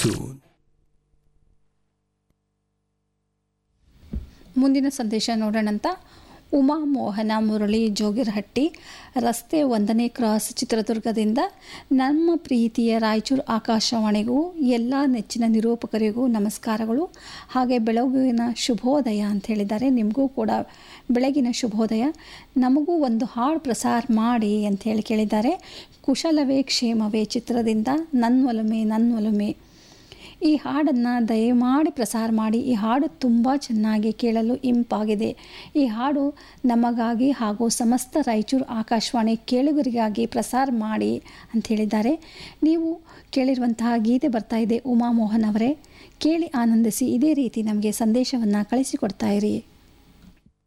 soon. ಮುಂದಿನ ಸಂದೇಶ ನೋಡೋಣಂತ ಉಮಾ ಮೋಹನ ಮುರಳಿ ಜೋಗಿರಹಟ್ಟಿ ರಸ್ತೆ ಒಂದನೇ ಕ್ರಾಸ್ ಚಿತ್ರದುರ್ಗದಿಂದ ನಮ್ಮ ಪ್ರೀತಿಯ ರಾಯಚೂರು ಆಕಾಶವಾಣಿಗೂ ಎಲ್ಲ ನೆಚ್ಚಿನ ನಿರೂಪಕರಿಗೂ ನಮಸ್ಕಾರಗಳು ಹಾಗೆ ಬೆಳಗಿನ ಶುಭೋದಯ ಅಂತ ಹೇಳಿದ್ದಾರೆ ನಿಮಗೂ ಕೂಡ ಬೆಳಗಿನ ಶುಭೋದಯ ನಮಗೂ ಒಂದು ಹಾಡು ಪ್ರಸಾರ ಮಾಡಿ ಅಂತ ಹೇಳಿ ಕೇಳಿದ್ದಾರೆ ಕುಶಲವೇ ಕ್ಷೇಮವೇ ಚಿತ್ರದಿಂದ ನನ್ನೊಲುಮೆ ನನ್ನೊಲುಮೆ ಈ ಹಾಡನ್ನು ದಯಮಾಡಿ ಪ್ರಸಾರ ಮಾಡಿ ಈ ಹಾಡು ತುಂಬ ಚೆನ್ನಾಗಿ ಕೇಳಲು ಇಂಪಾಗಿದೆ ಈ ಹಾಡು ನಮಗಾಗಿ ಹಾಗೂ ಸಮಸ್ತ ರಾಯಚೂರು ಆಕಾಶವಾಣಿ ಕೇಳುಗರಿಗಾಗಿ ಪ್ರಸಾರ ಮಾಡಿ ಅಂತ ಹೇಳಿದ್ದಾರೆ ನೀವು ಕೇಳಿರುವಂತಹ ಗೀತೆ ಬರ್ತಾ ಇದೆ ಉಮಾ ಮೋಹನ್ ಅವರೇ ಕೇಳಿ ಆನಂದಿಸಿ ಇದೇ ರೀತಿ ನಮಗೆ ಸಂದೇಶವನ್ನು ಕಳಿಸಿಕೊಡ್ತಾ ಇರಿ